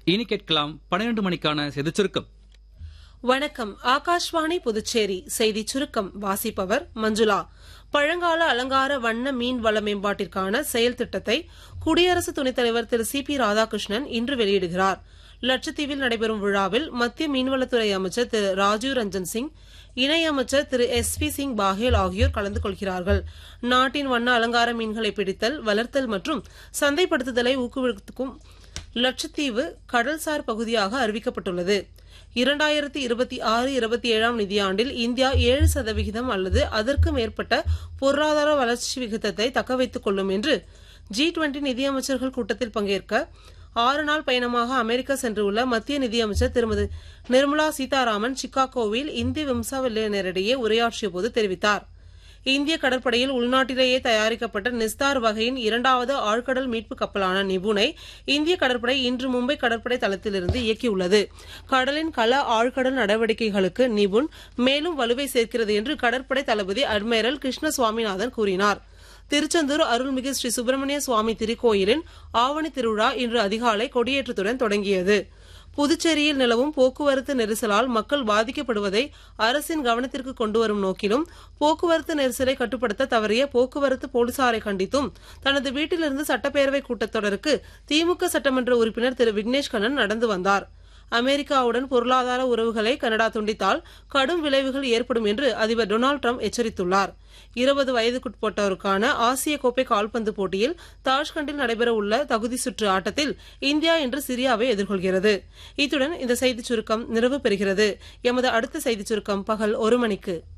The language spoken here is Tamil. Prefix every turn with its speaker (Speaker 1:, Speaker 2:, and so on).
Speaker 1: இனி கேட்கலாம் பன்னிரண்டு மணிக்கான செய்திச் சுருக்கம்
Speaker 2: வணக்கம் ஆகாஷ்வாணி புதுச்சேரி செய்தி சுருக்கம் வாசிப்பவர் மஞ்சுளா பழங்கால அலங்கார வண்ண மீன் வள மேம்பாட்டிற்கான செயல் திட்டத்தை குடியரசு துணைத் தலைவர் திரு சி பி ராதாகிருஷ்ணன் இன்று வெளியிடுகிறார் லட்சத்தீவில் நடைபெறும் விழாவில் மத்திய மீன்வளத்துறை அமைச்சர் திரு ராஜீவ் ரஞ்சன் சிங் இணையமைச்சர் திரு எஸ் பி சிங் பாஹேல் ஆகியோர் கலந்து கொள்கிறார்கள் நாட்டின் வண்ண அலங்கார மீன்களை பிடித்தல் வளர்த்தல் மற்றும் சந்தைப்படுத்துதலை ஊக்குவிக்கும் லட்சத்தீவு கடல்சார் பகுதியாக அறிவிக்கப்பட்டுள்ளது இரண்டாயிரத்தி இருபத்தி ஆறு இருபத்தி ஏழாம் நிதியாண்டில் இந்தியா ஏழு சதவிகிதம் அல்லது அதற்கு மேற்பட்ட பொருளாதார வளர்ச்சி விகிதத்தை தக்கவைத்துக் கொள்ளும் என்று ஜி டுவெண்டி நிதியமைச்சர்கள் கூட்டத்தில் பங்கேற்க ஆறு நாள் பயணமாக அமெரிக்கா சென்றுள்ள மத்திய நிதியமைச்சர் திருமதி நிர்மலா சீதாராமன் சிகாகோவில் இந்திய வம்சாவளியினரிடையே உரையாற்றிய போது தெரிவித்தார் இந்திய கடற்படையில் உள்நாட்டிலேயே தயாரிக்கப்பட்ட நிஸ்தார் வகையின் இரண்டாவது ஆழ்கடல் மீட்பு கப்பலான நிபுணை இந்திய கடற்படை இன்று மும்பை கடற்படை தளத்திலிருந்து இயக்கியுள்ளது கடலின் கள ஆழ்கடல் நடவடிக்கைகளுக்கு நிபுண் மேலும் வலுவை சேர்க்கிறது என்று கடற்படை தளபதி அட்மைரல் கிருஷ்ண சுவாமிநாதன் கூறினார் திருச்செந்தூர் அருள்மிகு ஸ்ரீ சுப்பிரமணிய சுவாமி திருக்கோயிலின் ஆவணி திருவிழா இன்று அதிகாலை கொடியேற்றத்துடன் தொடங்கியது புதுச்சேரியில் நிலவும் போக்குவரத்து நெரிசலால் மக்கள் பாதிக்கப்படுவதை அரசின் கவனத்திற்கு கொண்டுவரும் நோக்கிலும் போக்குவரத்து நெரிசலை கட்டுப்படுத்த தவறிய போக்குவரத்து போலீசாரை கண்டித்தும் தனது வீட்டிலிருந்து சட்டப்பேரவை கூட்டத்தொடருக்கு திமுக சட்டமன்ற உறுப்பினர் திரு விக்னேஷ் கண்ணன் நடந்து வந்தார் அமெரிக்காவுடன் பொருளாதார உறவுகளை கனடா துண்டித்தால் கடும் விளைவுகள் ஏற்படும் என்று அதிபர் டொனால்டு ட்ரம்ப் எச்சரித்துள்ளார் இருபது வயதுக்குட்பட்டோருக்கான ஆசிய கோப்பை கால்பந்து போட்டியில் தாஷ்கண்டில் நடைபெறவுள்ள தகுதி சுற்று ஆட்டத்தில் இந்தியா இன்று சிரியாவை எதிர்கொள்கிறது இத்துடன் இந்த செய்திச் சுருக்கம் நிறைவு பெறுகிறது எமது அடுத்த செய்திச் சுருக்கம் பகல் ஒரு மணிக்கு